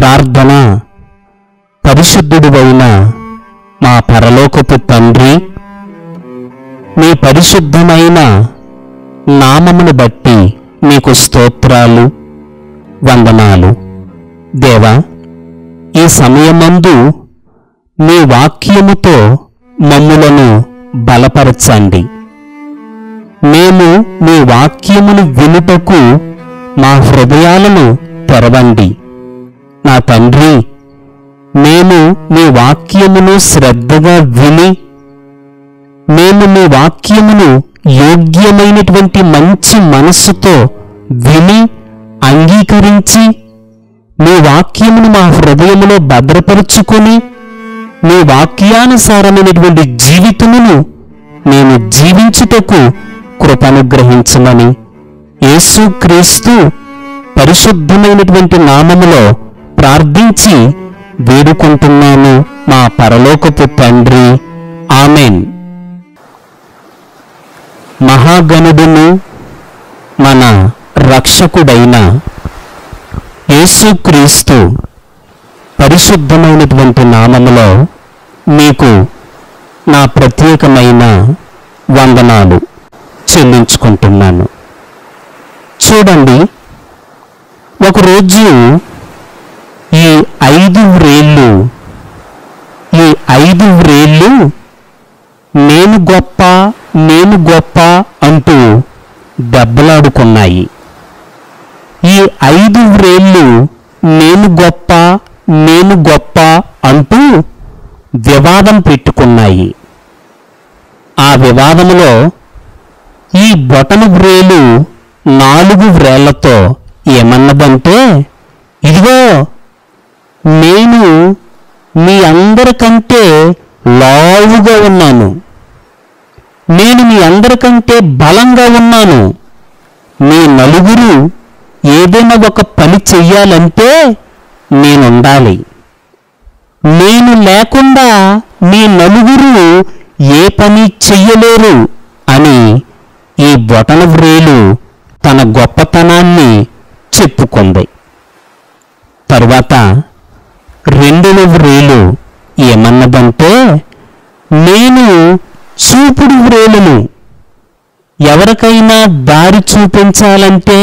ప్రార్థన పరిశుద్ధుడువైన మా పరలోకపు తండ్రి మీ పరిశుద్ధమైన నామమును బట్టి మీకు స్తోత్రాలు వందనాలు దేవా ఈ సమయమందు మీ వాక్యముతో మమ్ములను బలపరచండి మేము మీ వాక్యమును వినుటకు మా హృదయాలను తెరవండి నా తండ్రి మేము మీ వాక్యమును శ్రద్ధగా విని మేము మీ వాక్యమును యోగ్యమైనటువంటి మంచి మనస్సుతో విని అంగీకరించి మీ వాక్యమును మా హృదయములో భద్రపరుచుకొని మీ వాక్యానుసారమైనటువంటి జీవితమును మేము జీవించుటకు కృపనుగ్రహించమని యేసుక్రీస్తు పరిశుద్ధమైనటువంటి నామములో ప్రార్థించి వేడుకుంటున్నాను మా పరలోకపు తండ్రి ఆమెన్ మహాగణుడును మన రక్షకుడైన యేసుక్రీస్తు పరిశుద్ధమైనటువంటి నామములో మీకు నా ప్రత్యేకమైన వందనాలు చెల్లించుకుంటున్నాను చూడండి ఒకరోజు ఈ ఐదు వ్రేళ్ళు ఈ ఐదు వ్రేళ్ళు నేను గొప్ప నేను గొప్ప అంటూ దెబ్బలాడుకున్నాయి ఈ ఐదు వ్రేళ్ళు నేను గొప్ప నేను గొప్ప అంటూ వివాదం పెట్టుకున్నాయి ఆ వివాదములో ఈ బొటన వ్రేలు నాలుగు వ్రేళ్లతో ఏమన్నదంటే ఇదిగో నేను మీ అందరికంటే లావుగా ఉన్నాను నేను మీ అందరికంటే బలంగా ఉన్నాను మీ నలుగురు ఏదైనా ఒక పని చెయ్యాలంటే నేనుండాలి నేను లేకుండా మీ నలుగురు ఏ పని చెయ్యలేరు అని ఈ బొటన వ్రేలు తన గొప్పతనాన్ని చెప్పుకుంది తరువాత రెండవ వ్రేలు ఏమన్నదంటే నేను చూపుడు వ్రేలును ఎవరికైనా దారి చూపించాలంటే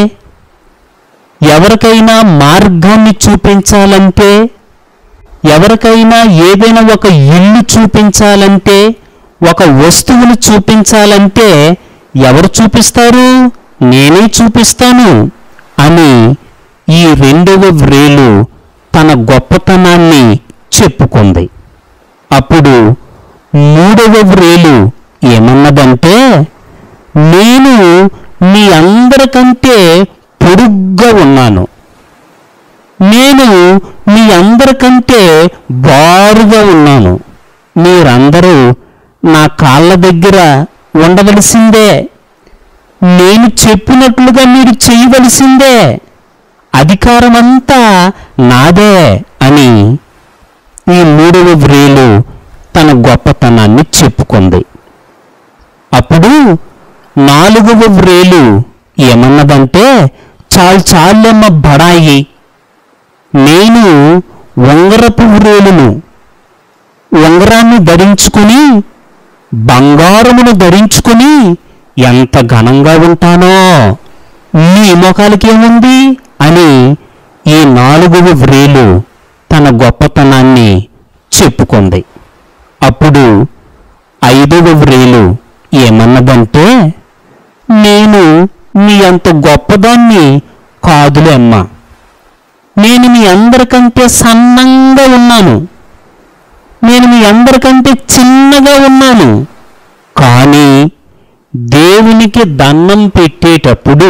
ఎవరికైనా మార్గాన్ని చూపించాలంటే ఎవరికైనా ఏదైనా ఒక ఇల్లు చూపించాలంటే ఒక వస్తువును చూపించాలంటే ఎవరు చూపిస్తారు నేనే చూపిస్తాను అని ఈ రెండవ వ్రేలు తన గొప్పతనాన్ని చెప్పుకుంది అప్పుడు మూడవ వ్రేలు ఏమన్నదంటే నేను మీ అందరికంటే పొడుగ్గా ఉన్నాను నేను మీ అందరికంటే బారుగా ఉన్నాను మీరందరూ నా కాళ్ళ దగ్గర ఉండవలసిందే నేను చెప్పినట్లుగా మీరు చేయవలసిందే అధికారమంతా నాదే అని ఈ మూడవ వ్రేలు తన గొప్పతనాన్ని చెప్పుకుంది అప్పుడు నాలుగవ వ్రేలు ఏమన్నదంటే చాలు చాలమ్మ బడాయి నేను ఉంగరపు వ్రేలును ఉంగరాన్ని ధరించుకుని బంగారమును ధరించుకుని ఎంత ఘనంగా ఉంటానో నీ మొఖాలకి ఏముంది అని ఈ నాలుగవ వ్రేలు తన గొప్పతనాన్ని చెప్పుకుంది అప్పుడు ఐదవ వ్రేలు ఏమన్నదంటే నేను మీ అంత గొప్పదాన్ని కాదులే అమ్మా నేను మీ అందరికంటే సన్నంగా ఉన్నాను నేను మీ అందరికంటే చిన్నగా ఉన్నాను కానీ దేవునికి దండం పెట్టేటప్పుడు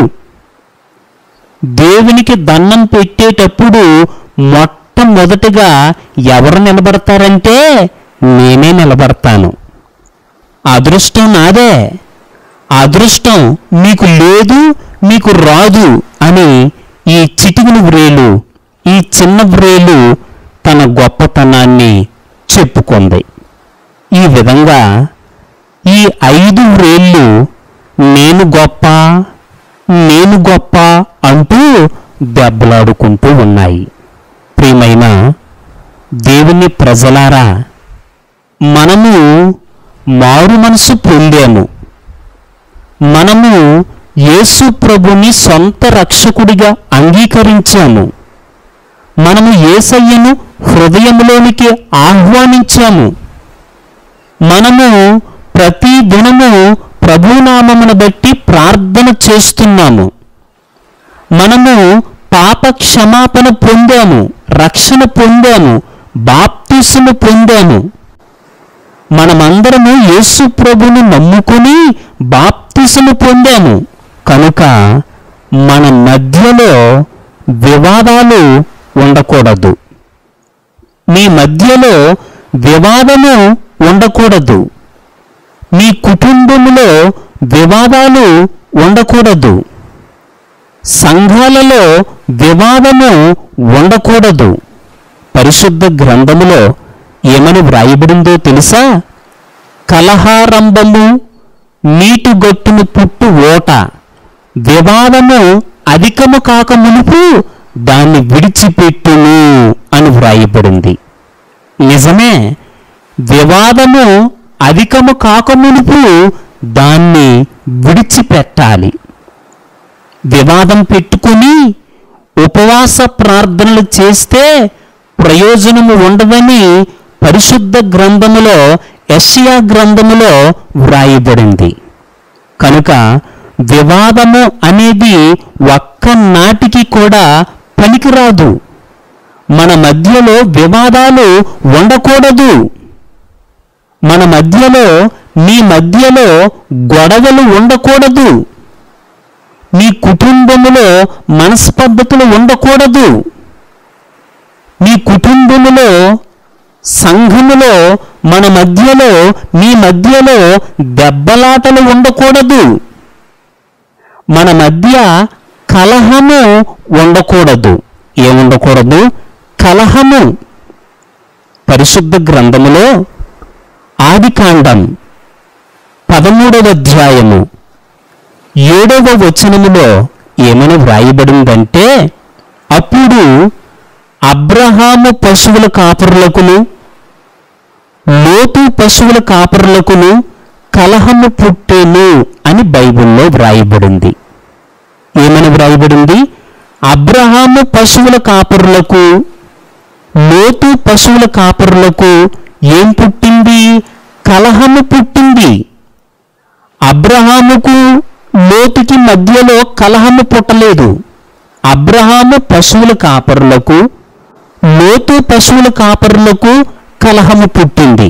దేవునికి దండం పెట్టేటప్పుడు మొట్టమొదటిగా ఎవరు నిలబడతారంటే నేనే నిలబడతాను అదృష్టం నాదే అదృష్టం మీకు లేదు మీకు రాదు అని ఈ చిటికిన వ్రేలు ఈ చిన్న వ్రేలు తన గొప్పతనాన్ని చెప్పుకుంది ఈ విధంగా ఈ ఐదు వ్రేళ్ళు నేను గొప్ప నేను గొప్ప అంటూ దెబ్బలాడుకుంటూ ఉన్నాయి ప్రియమైన దేవుని ప్రజలారా మనము మారు మనసు పొందాము మనము యేసు ప్రభుని సొంత రక్షకుడిగా అంగీకరించాము మనము యేసయ్యను హృదయంలోనికి ఆహ్వానించాము మనము ప్రతి దినము ప్రభునామమును బట్టి ప్రార్థన చేస్తున్నాము మనము పాప క్షమాపణ పొందాము రక్షణ పొందాము బాప్తిసము పొందాము మనమందరము యేసు ప్రభుని నమ్ముకుని బాప్తిసము పొందాము కనుక మన మధ్యలో వివాదాలు ఉండకూడదు మీ మధ్యలో వివాదము ఉండకూడదు మీ కుటుంబములో వివాదాలు ఉండకూడదు సంఘాలలో వివాదము ఉండకూడదు పరిశుద్ధ గ్రంథములో ఏమని వ్రాయబడిందో తెలుసా కలహారంభము నీటిగొట్టును పుట్టు ఓట వివాదము అధికము కాక మునుపు దాన్ని విడిచిపెట్టును అని వ్రాయబడింది నిజమే వివాదము అధికము కాక మునుపు దాన్ని విడిచిపెట్టాలి వివాదం పెట్టుకుని ఉపవాస ప్రార్థనలు చేస్తే ప్రయోజనము ఉండదని పరిశుద్ధ గ్రంథములో యెషయా గ్రంథములో వ్రాయబడింది కనుక వివాదము అనేది ఒక్క నాటికి కూడా పనికిరాదు మన మధ్యలో వివాదాలు ఉండకూడదు మన మధ్యలో మీ మధ్యలో గొడవలు ఉండకూడదు మీ కుటుంబములో మనస్పద్ధతులు ఉండకూడదు మీ కుటుంబములో సంఘములో మన మధ్యలో మీ మధ్యలో దెబ్బలాటలు ఉండకూడదు మన మధ్య కలహము ఉండకూడదు ఏముండకూడదు కలహము పరిశుద్ధ గ్రంథములో ఆదికాండం పదమూడవ అధ్యాయము ఏడవ వచనములో ఏమని వ్రాయబడిందంటే అప్పుడు అబ్రహాము పశువుల కాపరులకును లోతు పశువుల కాపరులకును కలహము పుట్టేను అని బైబిల్లో వ్రాయబడింది ఏమని వ్రాయబడింది అబ్రహాము పశువుల కాపరులకు లోతు పశువుల కాపరులకు ఏం పుట్టింది కలహము పుట్టింది అబ్రహాముకు లోతుకి మధ్యలో కలహము పుట్టలేదు అబ్రహాము పశువుల కాపరులకు లోతు పశువుల కాపరులకు కలహము పుట్టింది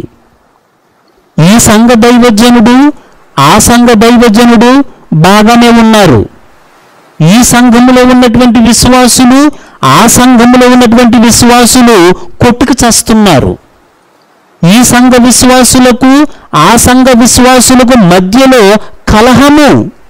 ఈ సంఘ దైవజనుడు ఆ సంఘ దైవజనుడు బాగానే ఉన్నారు ఈ సంఘములో ఉన్నటువంటి విశ్వాసులు ఆ సంఘములో ఉన్నటువంటి విశ్వాసులు కొట్టుకు చస్తున్నారు ఈ సంఘ విశ్వాసులకు ఆ సంఘ విశ్వాసులకు మధ్యలో కలహము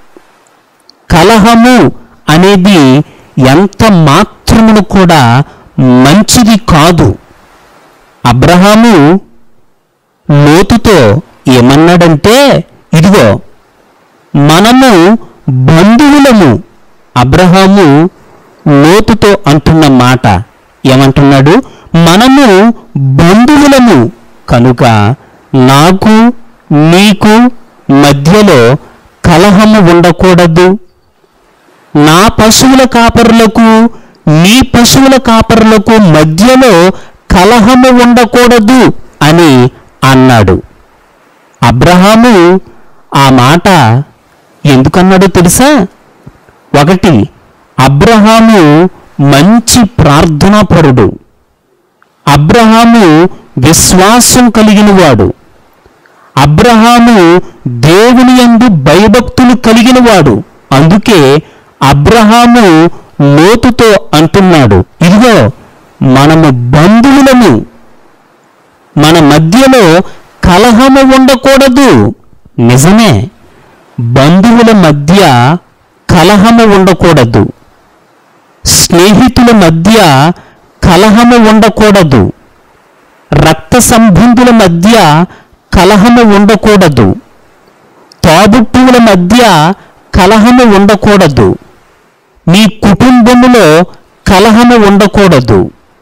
కలహము అనేది ఎంత మాత్రమును కూడా మంచిది కాదు అబ్రహాము లోతుతో ఏమన్నాడంటే ఇదిగో మనము బంధువులము అబ్రహాము లోతుతో అంటున్న మాట ఏమంటున్నాడు మనము బంధువులము కనుక నాకు నీకు మధ్యలో కలహము ఉండకూడదు నా పశువుల కాపరులకు నీ పశువుల కాపరులకు మధ్యలో కలహము ఉండకూడదు అని అన్నాడు అబ్రహాము ఆ మాట ఎందుకన్నాడో తెలుసా ఒకటి అబ్రహాము మంచి ప్రార్థనాపరుడు అబ్రహాము విశ్వాసం కలిగినవాడు అబ్రహాము దేవుని యందు భయభక్తులు కలిగినవాడు అందుకే అబ్రహాము లోతుతో అంటున్నాడు ఇదిగో మనము బంధువులము మన మధ్యలో కలహము ఉండకూడదు నిజమే బంధువుల మధ్య కలహము ఉండకూడదు స్నేహితుల మధ్య కలహము ఉండకూడదు రక్త సంబంధుల మధ్య కలహము ఉండకూడదు తోబుట్టువుల మధ్య కలహము ఉండకూడదు మీ కుటుంబములో కలహము ఉండకూడదు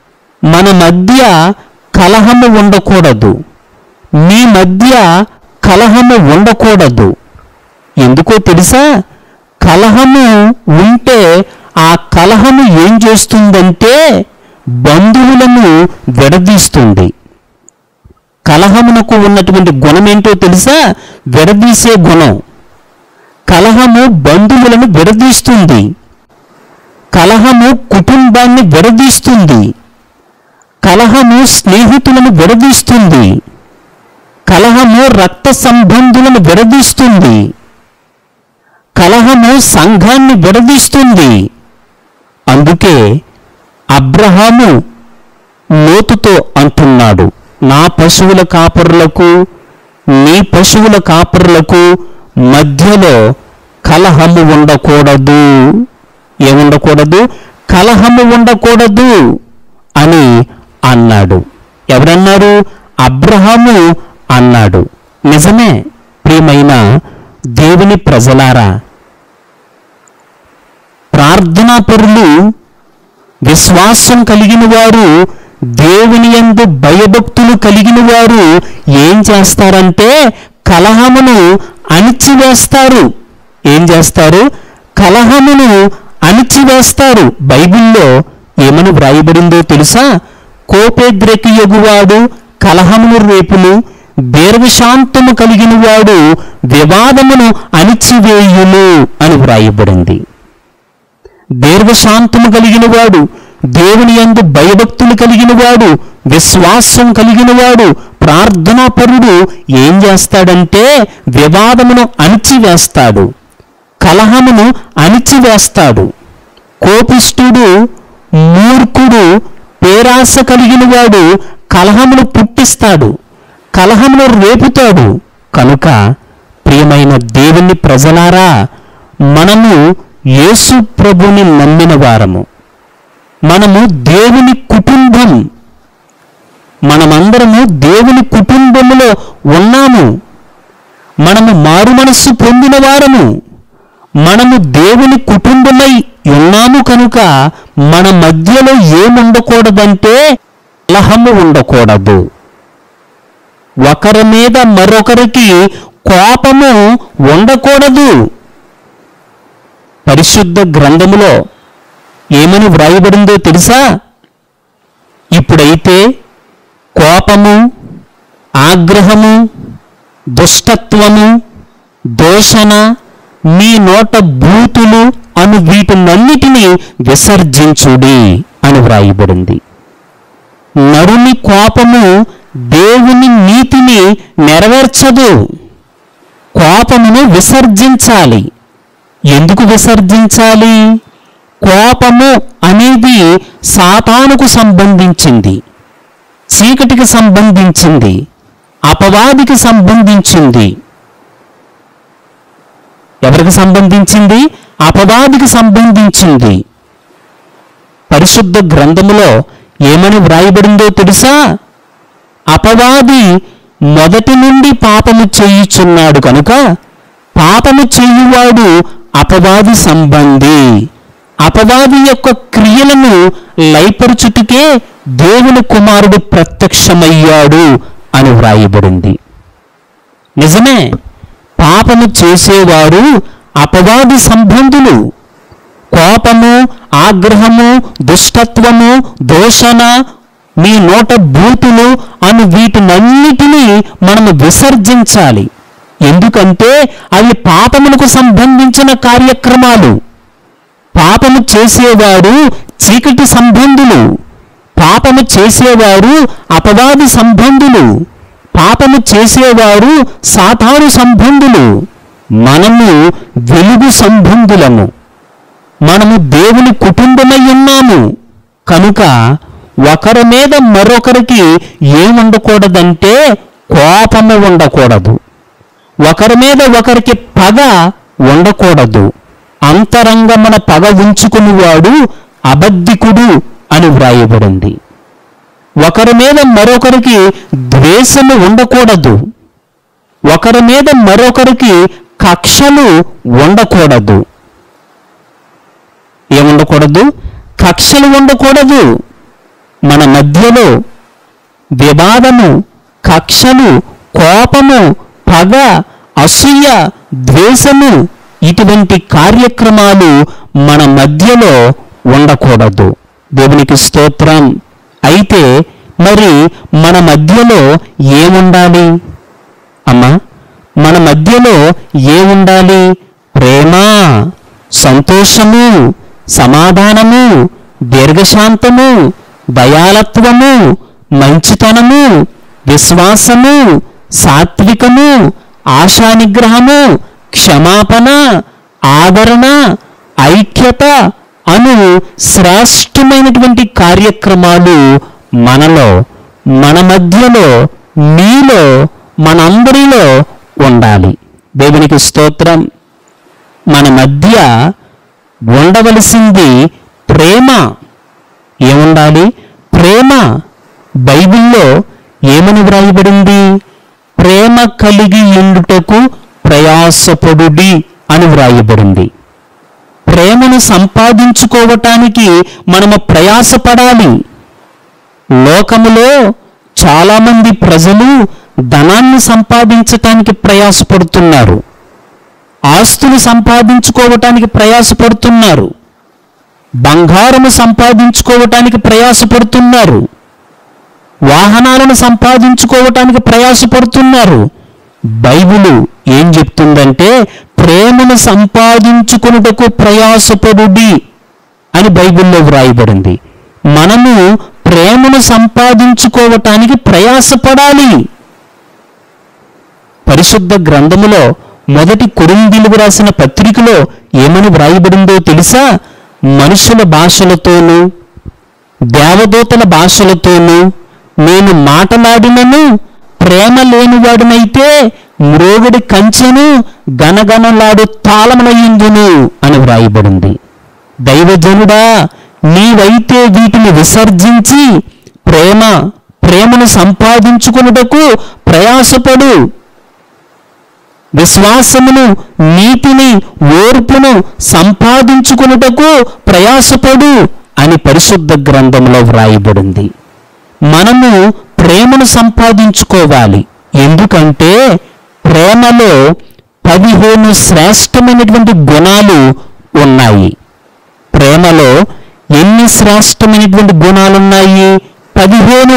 మన మధ్య కలహము ఉండకూడదు మీ మధ్య కలహము ఉండకూడదు ఎందుకో తెలుసా కలహము ఉంటే ఆ కలహము ఏం చేస్తుందంటే బంధువులను విడదీస్తుంది కలహమునకు ఉన్నటువంటి గుణం ఏంటో తెలుసా విడదీసే గుణం కలహము బంధువులను విడదీస్తుంది కలహము కుటుంబాన్ని విడదీస్తుంది కలహము స్నేహితులను విడదీస్తుంది కలహము రక్త సంబంధులను విడదీస్తుంది కలహము సంఘాన్ని విడదీస్తుంది అందుకే అబ్రహాము లోతుతో అంటున్నాడు నా పశువుల కాపరులకు నీ పశువుల కాపరులకు మధ్యలో కలహము ఉండకూడదు ఏముండకూడదు కలహము ఉండకూడదు అని అన్నాడు ఎవరన్నారు అబ్రహాము అన్నాడు నిజమే ప్రియమైన దేవుని ప్రజలారా ప్రార్థనా పరులు విశ్వాసం కలిగిన వారు దేవుని యందు భయభక్తులు కలిగిన వారు ఏం చేస్తారంటే కలహమును అణిచివేస్తారు ఏం చేస్తారు కలహమును అణిచివేస్తారు బైబిల్లో ఏమని వ్రాయబడిందో తెలుసా కోపేద్రెకి ఎగువాడు కలహమును రేపులు దీర్ఘశాంతము కలిగిన వాడు వివాదమును అణిచివేయును అని వ్రాయబడింది దీర్ఘశాంతము కలిగిన వాడు దేవుని యందు భయభక్తులు కలిగిన వాడు విశ్వాసం కలిగిన వాడు ప్రార్థనాపరుడు ఏం చేస్తాడంటే వివాదమును అణిచివేస్తాడు కలహమును అణిచివేస్తాడు కోపిష్ఠుడు మూర్ఖుడు పేరాస కలిగిన వాడు కలహమును పుట్టిస్తాడు కలహమును రేపుతాడు కనుక ప్రియమైన దేవుని ప్రజలారా మనము యేసు ప్రభుని నమ్మిన వారము మనము దేవుని కుటుంబం మనమందరము దేవుని కుటుంబములో ఉన్నాము మనము మారు మనస్సు పొందిన వారము మనము దేవుని కుటుంబమై ఉన్నాము కనుక మన మధ్యలో ఏముండకూడదంటే కలహము ఉండకూడదు ఒకరి మీద మరొకరికి కోపము ఉండకూడదు పరిశుద్ధ గ్రంథములో ఏమని వ్రాయబడిందో తెలుసా ఇప్పుడైతే కోపము ఆగ్రహము దుష్టత్వము దోషణ మీ నోట బూతులు అను వీటినన్నిటినీ విసర్జించుడి అని వ్రాయబడింది నరుని కోపము దేవుని నీతిని నెరవేర్చదు కోపమును విసర్జించాలి ఎందుకు విసర్జించాలి కోపము అనేది సాతానుకు సంబంధించింది చీకటికి సంబంధించింది అపవాదికి సంబంధించింది ఎవరికి సంబంధించింది అపవాదికి సంబంధించింది పరిశుద్ధ గ్రంథములో ఏమని వ్రాయబడిందో తెలుసా అపవాది మొదటి నుండి పాపము చేయుచున్నాడు కనుక పాపము చేయువాడు అపవాది సంబంధి అపవాది యొక్క క్రియలను లయపరుచుటకే దేవుని కుమారుడు ప్రత్యక్షమయ్యాడు అని వ్రాయబడింది నిజమే పాపము చేసేవారు అపవాది సంబంధులు కోపము ఆగ్రహము దుష్టత్వము దోషణ మీ నోట బూతులు అను వీటినన్నిటినీ మనము విసర్జించాలి ఎందుకంటే అవి పాపమునకు సంబంధించిన కార్యక్రమాలు పాపము చేసేవారు చీకటి సంబంధులు పాపము చేసేవారు అపవాది సంబంధులు పాపము చేసేవారు సాతాను సంబంధులు మనము వెలుగు సంబంధులము మనము దేవుని కుటుంబమై ఉన్నాము కనుక ఒకరి మీద మరొకరికి ఏముండకూడదంటే కోపము ఉండకూడదు ఒకరి మీద ఒకరికి పగ ఉండకూడదు అంతరంగమున పగ ఉంచుకునివాడు అబద్ధికుడు అని వ్రాయబడింది ఒకరి మీద మరొకరికి ద్వేషము ఉండకూడదు ఒకరి మీద మరొకరికి కక్షలు ఉండకూడదు ఏముండకూడదు కక్షలు ఉండకూడదు మన మధ్యలో వివాదము కక్షలు కోపము పగ అసూయ ద్వేషము ఇటువంటి కార్యక్రమాలు మన మధ్యలో ఉండకూడదు దేవునికి స్తోత్రం అయితే మరి మన మధ్యలో ఏముండాలి అమ్మా మన మధ్యలో ఏముండాలి ప్రేమ సంతోషము సమాధానము దీర్ఘశాంతము దయాలత్వము మంచితనము విశ్వాసము సాత్వికము ఆశానిగ్రహము క్షమాపణ ఆదరణ ఐక్యత అను శ్రేష్టమైనటువంటి కార్యక్రమాలు మనలో మన మధ్యలో మీలో మనందరిలో ఉండాలి దేవునికి స్తోత్రం మన మధ్య ఉండవలసింది ప్రేమ ఏముండాలి ప్రేమ బైబిల్లో ఏమని వ్రాయబడింది ప్రేమ కలిగి ఉండుటకు ప్రయాసపడుడి అని వ్రాయబడింది ప్రేమను సంపాదించుకోవటానికి మనము ప్రయాసపడాలి లోకములో చాలామంది ప్రజలు ధనాన్ని సంపాదించటానికి ప్రయాసపడుతున్నారు ఆస్తులు సంపాదించుకోవటానికి ప్రయాసపడుతున్నారు బంగారము సంపాదించుకోవటానికి ప్రయాసపడుతున్నారు వాహనాలను సంపాదించుకోవటానికి ప్రయాసపడుతున్నారు బైబిలు ఏం చెప్తుందంటే ప్రేమను సంపాదించుకున్నటకు ప్రయాసపడుడి అని బైబిల్లో వ్రాయబడింది మనము ప్రేమను సంపాదించుకోవటానికి ప్రయాసపడాలి పరిశుద్ధ గ్రంథములో మొదటి కొరిందీలకు రాసిన పత్రికలో ఏమని వ్రాయబడిందో తెలుసా మనుషుల భాషలతోనూ దేవదూతల భాషలతోనూ నేను మాటలాడినను ప్రేమ లేనివాడినైతే మ్రోగుడి కంచెను గనగనలాడు తాళములయ్యుందును అని వ్రాయబడింది దైవజనుడా నీవైతే వీటిని విసర్జించి ప్రేమ ప్రేమను సంపాదించుకున్నటకు ప్రయాసపడు విశ్వాసమును నీతిని ఓర్పును సంపాదించుకున్నటకు ప్రయాసపడు అని పరిశుద్ధ గ్రంథంలో వ్రాయబడింది మనము ప్రేమను సంపాదించుకోవాలి ఎందుకంటే ప్రేమలో పదిహేను శ్రేష్టమైనటువంటి గుణాలు ఉన్నాయి ప్రేమలో ఎన్ని శ్రేష్టమైనటువంటి గుణాలు ఉన్నాయి పదిహేను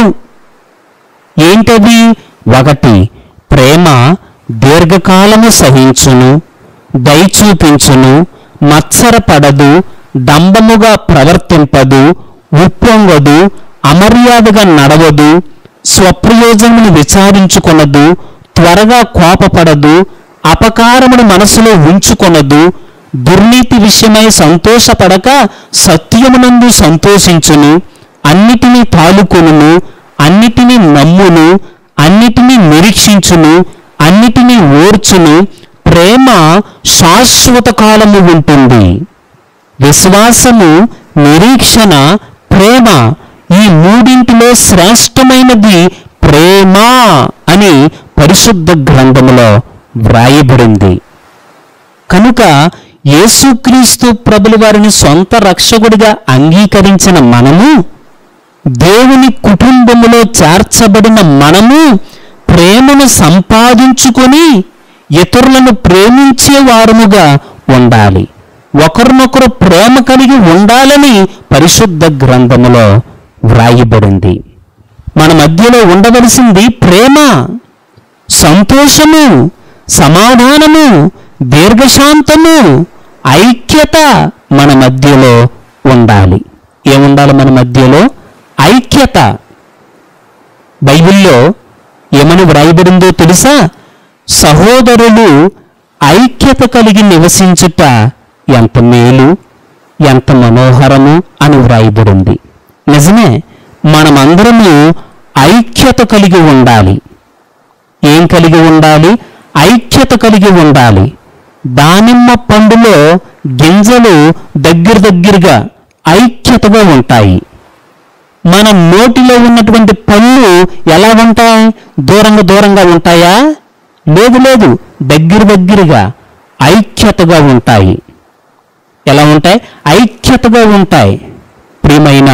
ఏంటవి ఒకటి ప్రేమ దీర్ఘకాలము సహించును దయచూపించును మత్సరపడదు డంబముగా ప్రవర్తింపదు ఉప్పొంగదు అమర్యాదగా నడవదు స్వప్రయోజనమును విచారించుకొనదు త్వరగా కోపపడదు అపకారమును మనసులో ఉంచుకొనదు దుర్నీతి విషయమై సంతోషపడక సత్యమునందు సంతోషించును అన్నిటినీ తాలుకొనును అన్నిటినీ నమ్మును అన్నిటినీ నిరీక్షించును అన్నిటినీ ఓర్చును ప్రేమ శాశ్వత కాలము ఉంటుంది విశ్వాసము నిరీక్షణ ప్రేమ ఈ మూడింటిలో శ్రేష్టమైనది ప్రేమ అని పరిశుద్ధ గ్రంథములో వ్రాయబడింది కనుక యేసుక్రీస్తు ప్రభుల వారిని సొంత రక్షకుడిగా అంగీకరించిన మనము దేవుని కుటుంబములో చేర్చబడిన మనము ప్రేమను సంపాదించుకొని ఇతరులను ప్రేమించే వారముగా ఉండాలి ఒకరినొకరు ప్రేమ కలిగి ఉండాలని పరిశుద్ధ గ్రంథములో వ్రాయబడింది మన మధ్యలో ఉండవలసింది ప్రేమ సంతోషము సమాధానము దీర్ఘశాంతము ఐక్యత మన మధ్యలో ఉండాలి ఏముండాలి మన మధ్యలో ఐక్యత బైబిల్లో ఏమని వ్రాయబడిందో తెలుసా సహోదరులు ఐక్యత కలిగి నివసించుట ఎంత మేలు ఎంత మనోహరము అని వ్రాయబడింది నిజమే మనమందరము ఐక్యత కలిగి ఉండాలి ఏం కలిగి ఉండాలి ఐక్యత కలిగి ఉండాలి దానిమ్మ పండులో గింజలు దగ్గర దగ్గరగా ఐక్యతగా ఉంటాయి మన నోటిలో ఉన్నటువంటి పళ్ళు ఎలా ఉంటాయి దూరంగా దూరంగా ఉంటాయా లేదు లేదు దగ్గర దగ్గరగా ఐక్యతగా ఉంటాయి ఎలా ఉంటాయి ఐక్యతగా ఉంటాయి ప్రియమైన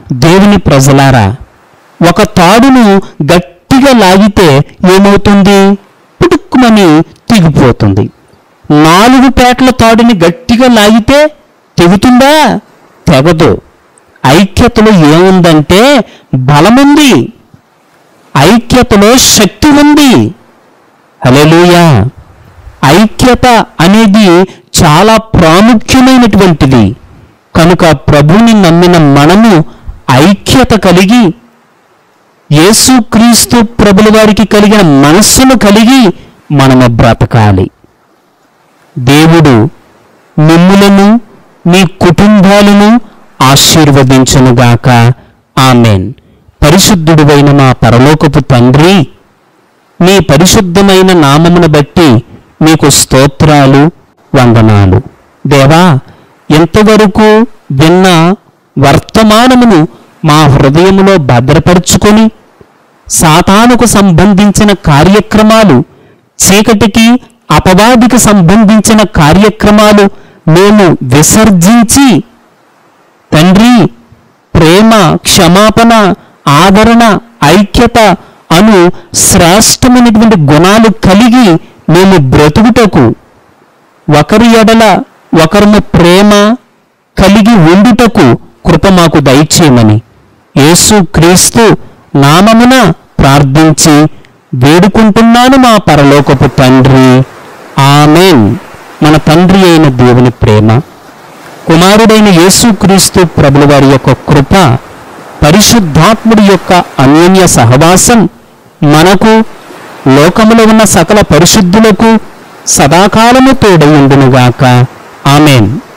దేవుని ప్రజలారా ఒక తాడును గట్టిగా లాగితే ఏమవుతుంది పుటుక్కుమని తెగిపోతుంది నాలుగు పేటల తాడుని గట్టిగా లాగితే తెగుతుందా తెగదు ఐక్యతలో ఏముందంటే బలముంది ఐక్యతలో శక్తి ఉంది హల్లెలూయా ఐక్యత అనేది చాలా ప్రాముఖ్యమైనటువంటిది కనుక ప్రభుని నమ్మిన మనము ఐక్యత కలిగి యేసుక్రీస్తు ప్రభుల వారికి కలిగిన మనస్సును కలిగి మనము బ్రతకాలి దేవుడు మిమ్ములను మీ కుటుంబాలను ఆశీర్వదించునుగాక ఆమెన్ పరిశుద్ధుడువైన మా పరలోకపు తండ్రి మీ పరిశుద్ధమైన నామమును బట్టి మీకు స్తోత్రాలు వందనాలు దేవా ఎంతవరకు విన్న వర్తమానమును మా హృదయములో భద్రపరుచుకొని సాతానుకు సంబంధించిన కార్యక్రమాలు చీకటికి అపవాదికి సంబంధించిన కార్యక్రమాలు మేము విసర్జించి తండ్రి ప్రేమ క్షమాపణ ఆదరణ ఐక్యత అను శ్రేష్టమైనటువంటి గుణాలు కలిగి మేము బ్రతుకుటకు ఒకరి ఎడల ఒకరము ప్రేమ కలిగి ఉండుటకు కృప మాకు దయచేయమని యేసు క్రీస్తు నామమున ప్రార్థించి వేడుకుంటున్నాను మా పరలోకపు తండ్రి ఆమెన్ మన తండ్రి అయిన దేవుని ప్రేమ కుమారుడైన యేసుక్రీస్తు ప్రభుల వారి యొక్క కృప పరిశుద్ధాత్ముడి యొక్క అన్యోన్య సహవాసం మనకు లోకములో ఉన్న సకల పరిశుద్ధులకు సదాకాలము తోడై ఉండునుగాక ఆమెన్